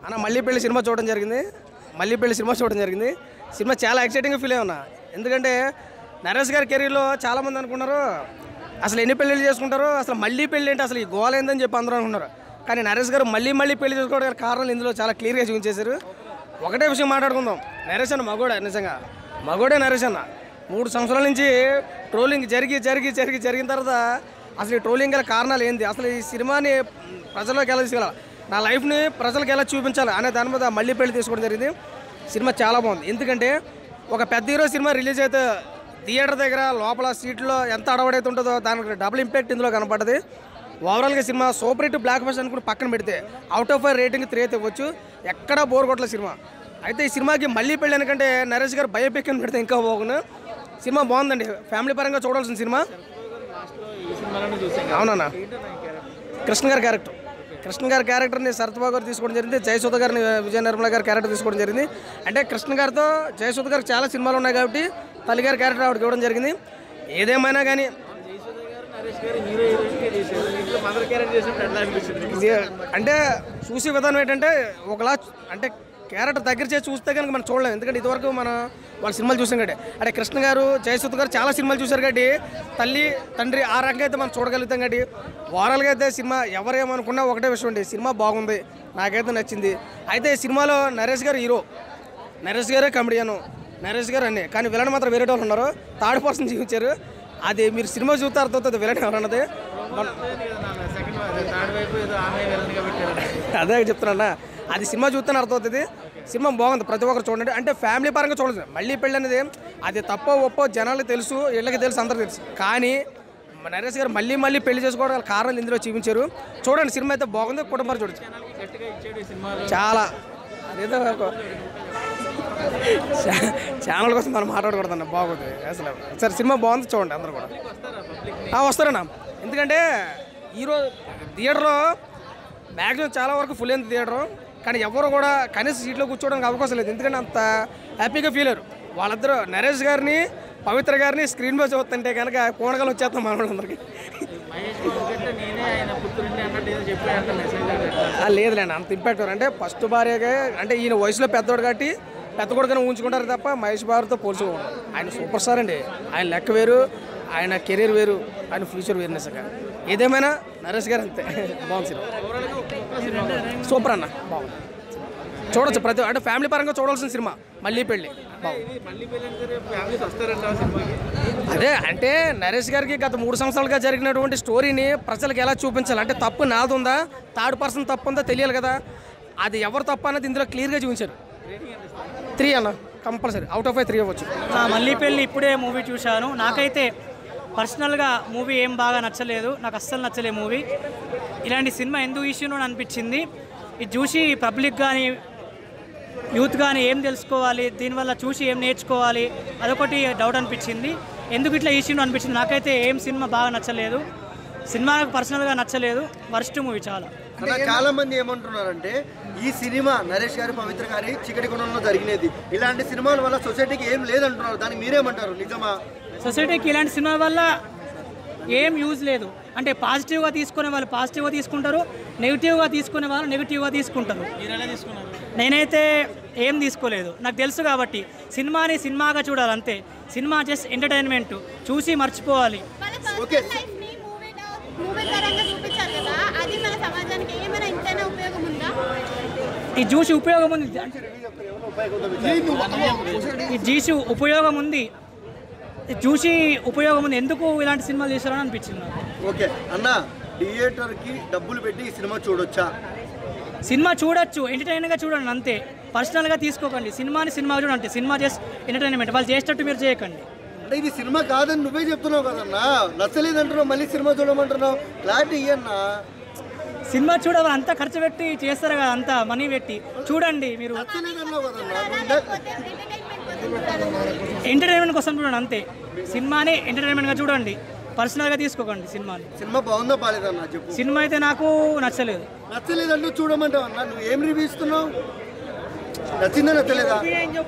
అన్న మళ్ళీ పెళ్లి సినిమా చూడడం జరిగింది మళ్ళీ పెళ్లి సినిమా చూడడం జరిగింది సినిమా చాలా ఎక్సైటింగ్గా ఫీల్ అయ్యా ఎందుకంటే నరేష్ గారి కెరీర్లో చాలామంది అనుకున్నారు అసలు ఎన్ని పెళ్ళిళ్ళు చేసుకుంటారు అసలు మళ్ళీ పెళ్ళి ఏంటి అసలు ఈ గోల ఏందని చెప్పి అందరూ అనుకున్నారు కానీ నరేష్ గారు మళ్ళీ మళ్ళీ పెళ్లి చేసుకోవడం గల కారణాలు ఇందులో చాలా క్లియర్గా చూపించేశారు ఒకటే విషయం మాట్లాడుకుందాం నరేష్ అన్న మగోడే నిజంగా మగోడే నరేష్ అన్న మూడు సంవత్సరాల నుంచి ట్రోలింగ్ జరిగి జరిగి జరిగి జరిగిన తర్వాత అసలు ఈ ట్రోలింగ్ గల కారణాలు ఏంటి అసలు ఈ సినిమాని ప్రజల్లోకి ఎలా తీసుకెళ్ళాలి నా లైఫ్ని ప్రజలకు ఎలా చూపించాలి అనే దాని మీద మళ్ళీ పెళ్లి తీసుకోవడం జరిగింది సినిమా చాలా బాగుంది ఎందుకంటే ఒక పెద్ద హీరో సినిమా రిలీజ్ అయితే థియేటర్ దగ్గర లోపల సీట్లో ఎంత అడవడైతే ఉంటుందో దానికి డబుల్ ఇంపాక్ట్ ఇందులో కనపడ్డది ఓవరాల్గా సినిమా సూపర్ హిట్ బ్లాక్ బస్టర్ అనుకుని పక్కన పెడితే out of five rating three అయితే ఇవ్వచ్చు ఎక్కడా బోర్ కొట్టల సినిమా అయితే ఈ సినిమాకి మళ్ళీ పెళ్ళి ఎందుకంటే నరేష్ గారు బయోపిక్ అని పెడితే ఇంకా బాగుంది సినిమా బాగుందండి ఫ్యామిలీ పరంగా చూడాల్సిన సినిమా అవునన్నా కృష్ణ గారి క్యారెక్టర్ కృష్ణ గారి క్యారెక్టర్ని సరత్బా గారు తీసుకోవడం జరిగింది జయసుధ గారిని విజయ నిర్మల గారి క్యారెక్టర్ తీసుకోవడం జరిగింది అంటే కృష్ణ గారితో జయసుధ గారికి చాలా సినిమాలు ఉన్నాయి కాబట్టి తల్లి గారి క్యారెక్టర్ ఆవిడకి ఇవ్వడం జరిగింది ఏదేమైనా కానీ ఇది అంటే చూసే విధానం ఏంటంటే ఒకలా అంటే క్యారెక్టర్ దగ్గర చేసి చూస్తే కనుక మనం చూడలేం ఎందుకంటే ఇదివరకు మనం వాళ్ళ సినిమాలు చూసాం కాబట్టి అంటే కృష్ణ గారు జయసుత్ గారు చాలా సినిమాలు చూశారు కాబట్టి తల్లి తండ్రి ఆ రంగం అయితే మనం చూడగలుగుతాం కాబట్టి ఓవరాల్గా అయితే సినిమా ఎవరేమనుకున్నా ఒకటే విషయం అండి సినిమా బాగుంది నాకైతే నచ్చింది అయితే ఈ సినిమాలో నరేష్ గారు హీరో నరేష్ గారే కమెడియను నరేష్ గారు అన్నీ కానీ విలన్ మాత్రం వేరే వాళ్ళు ఉన్నారు థర్డ్ పర్సన్ చూపించారు అది మీరు సినిమా చూస్తే అర్థమవుతుంది విలన్ ఎవరన్నది మన- అదే చెప్తున్నా అది సినిమా చూస్తేనే అర్థమవుతుంది సినిమా బాగుంది ప్రతి ఒక్కరు చూడండి అంటే ఫ్యామిలీ పరంగా చూడదు మళ్ళీ పెళ్ళి అనేది అది తప్పో ఒప్పో జనాలకు తెలుసు వీళ్ళకి తెలుసు అందరికి తెలుసు కానీ మన నరేష్ గారు మళ్ళీ మళ్ళీ పెళ్లి చేసుకోవడం గల కారణాలు ఇందులో చూపించారు చూడండి సినిమా అయితే బాగుంది కుటుంబాలు చూడొచ్చు చాలా అదేదో ఒక- ఛా- ఛానల్ కోసం మనం మాట్లాడకూడదన్న బాగుంది అసలు సరే సినిమా బాగుంది చూడండి అందరూ కూడా ఆ, వస్తారన్నా ఎందుకంటే ఈరోజు థియేటర్లో మ్యాక్సిమం చాలా వరకు ఫుల్ అయింది థియేటర్ కానీ ఎవరు కూడా కనీస సీట్లో కూర్చోవడానికి అవకాశం లేదు ఎందుకంటే అంత హ్యాపీగా ఫీల్ అయ్యారు వాళ్ళిద్దరూ నరేష్ గారిని పవిత్ర గారిని స్క్రీన్ మీద చూస్తుంటే కనుక కోణగలు వచ్చేస్తాం మన వాళ్ళందరికీ ఆ, లేదులేండి అంత ఇంపాక్ట్ అంటే ఫస్ట్ భార్యగా అంటే ఈయన వయసులో పెద్దోడు కాబట్టి పెద్ద కొడుకుని ఊహించుకుంటారు తప్ప మహేష్ బాబుతో పోల్చుకోవడం ఆయన సూపర్ స్టార్ అండి ఆయన లెక్క వేరు ఆయన కెరీర్ వేరు ఆయన ఫ్యూచర్ వేరు నిజంగా ఏదేమైనా నరేష్ గారు అంతే బాగుంది సినిమా సూపర్ అన్న బాగుంది చూడొచ్చు ప్రతి అంటే ఫ్యామిలీ పరంగా చూడాల్సిన సినిమా మళ్ళీ పెళ్ళి బాగుంది అదే అంటే నరేష్ గారికి గత మూడు సంవత్సరాలుగా జరిగినటువంటి స్టోరీని ప్రజలకు ఎలా చూపించాలి అంటే తప్పు నాదుందా థర్డ్ పర్సన్ తప్పు ఉందా తెలియాలి కదా అది ఎవరు తప్పు అన్నది ఇందులో క్లియర్గా చూపించారు త్రీ అన్న compulsory out of five three అవ్వచ్చు ఆ, మళ్ళీ పెళ్ళి ఇప్పుడే మూవీ చూశాను నాకైతే పర్సనల్గా మూవీ ఏం బాగా నచ్చలేదు నాకు అస్సలు నచ్చలేదు మూవీ ఇలాంటి సినిమా ఎందుకు ఇష్యూనో అనిపించింది ఇది చూసి పబ్లిక్ కానీ యూత్ కానీ ఏం తెలుసుకోవాలి దీనివల్ల చూసి ఏం నేర్చుకోవాలి అదొకటి డౌట్ అనిపించింది ఎందుకు ఇట్లా ఇష్యూనో అనిపించింది నాకైతే ఏం సినిమా బాగా నచ్చలేదు సినిమా నాకు పర్సనల్గా నచ్చలేదు వర్స్ట్ మూవీ చాలా అలా చాలా మంది ఏమంటున్నారంటే ఈ సినిమా నరేష్ గారి పవిత్ర గారి చికటి గుణంలో జరిగినది ఇలాంటి సినిమాల వల్ల సొసైటీకి ఏం లేదంటున్నారు దానికి మీరేమంటారు నిజమా సొసైటీకి ఇలాంటి సినిమా వల్ల ఏం యూజ్ లేదు అంటే పాజిటివ్గా తీసుకునే వాళ్ళు పాజిటివ్గా తీసుకుంటారు నెగిటివ్గా తీసుకునే వాళ్ళు నెగిటివ్గా తీసుకుంటారు నేనైతే ఏం తీసుకోలేదు నాకు తెలుసు కాబట్టి సినిమాని సినిమాగా చూడాలి అంతే సినిమా జస్ట్ ఎంటర్టైన్మెంట్ చూసి మర్చిపోవాలి వాళ్ళ ఓకే. పర్సనల్ లైఫ్ ని మూవీ మూవీ పరంగా చూపించారు కదా అది మన సమాజానికి ఏమైనా ఇంతైనా ఉపయోగం ఉందా ఇది చూసి ఉపయోగం ఉంది ఇది చూసి ఉపయోగం ఉంది ఇది చూసి ఉపయోగం ఉంది ఎందుకు ఇలాంటి సినిమాలు తీసారని అనిపించింది నాకు. ఓకే అన్న థియేటర్కి డబ్బులు పెట్టి ఈ సినిమా చూడొచ్చా సినిమా చూడొచ్చు ఎంటర్టైన్గా చూడండి అంతే పర్సనల్గా తీసుకోకండి సినిమాని సినిమా చూడండి సినిమా జస్ట్ ఎంటర్టైన్మెంట్ వాళ్ళు చేసేటట్టు మీరు చేయకండి అంటే ఇది సినిమా కాదని నువ్వే చెప్తున్నావు కదన్నా నచ్చలేదంటున్నావు మళ్ళీ సినిమా చూడమంటున్నావు క్లారిటీ ఇయ్యన్నా సినిమా చూడాలి అంతా ఖర్చు పెట్టి చేస్తారు కదా అంతా మనీ పెట్టి చూడండి మీరు నచ్చలేదన్నావు కదన్నా నువ్వు ఇందాక- లేకపోతే ఎంటర్టైన్మెంట్ కోసం చూడాలన్నారు ఎంటర్టైన్మెంట్ కోసం చూడండి అంతే సినిమాని ఎంటర్టైన్మెంట్గా చూడండి పర్సనల్గా తీసుకోకండి సినిమాని సినిమా బాగుందా బాలేదన్నా చెప్పు సినిమా అయితే నాకు నచ్చలేదు నచ్చలేదంటూ చూడమంటావు అన్న నువ్వు ఏం రివ్యూ ఇస్తున్నావు నచ్చిందా నచ్చలేదా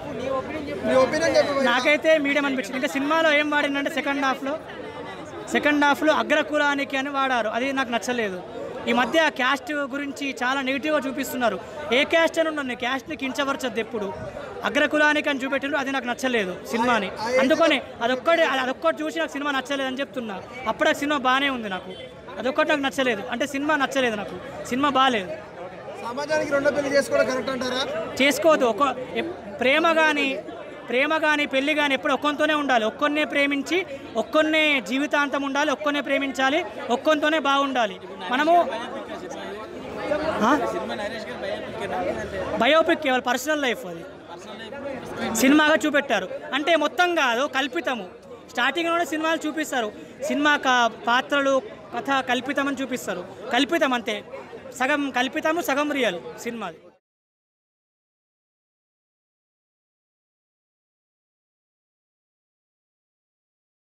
నాకైతే మీడియం అనిపించింది ఇంకా సినిమాలో ఏం వాడిందంటే సెకండ్ హాఫ్లో సెకండ్ హాఫ్లో అగ్రకులానికి అని వాడారు అది నాకు నచ్చలేదు ఈ మధ్య క్యాస్ట్ గురించి చాలా నెగిటివ్గా చూపిస్తున్నారు ఏ క్యాస్ట్ అని ఉండదు క్యాస్ట్ని కించపరచద్దు ఎప్పుడు అగ్రకులానికి అని చూపెట్టిండ్రు అది నాకు నచ్చలేదు సినిమాని అందుకని అదొక్కటి అదొక్కటి చూసి నాకు సినిమా నచ్చలేదు అని చెప్తున్నా అప్పుడు ఆ సినిమా బాగానే ఉంది నాకు అదొక్కటి నాకు నచ్చలేదు అంటే సినిమా నచ్చలేదు నాకు సినిమా బాగాలేదు సమాజానికి రెండో పెళ్లి చేసుకోవడం కరెక్ట్ అంటారా చేసుకోవద్దు ఒక ఎప్- ప్రేమ కానీ ప్రేమ కానీ పెళ్లి కానీ ఎప్పుడు ఒక్కొనితోనే ఉండాలి ఒక్కొన్నే ప్రేమించి ఒక్కొన్నే జీవితాంతం ఉండాలి ఒక్కొన్నే ప్రేమించాలి ఒక్కొనితోనే బాగుండాలి మనము ఆ? బయోపిక్ కేవలం పర్సనల్ లైఫ్ అది సినిమాగా చూపెట్టారు అంటే మొత్తం కాదు కల్పితము స్టార్టింగ్లోనే సినిమాలు చూపిస్తారు సినిమా కా- పాత్రలు కథ కల్పితం అని చూపిస్తారు కల్పితం అంతే సగం కల్పితము సగం రియల్ సినిమాది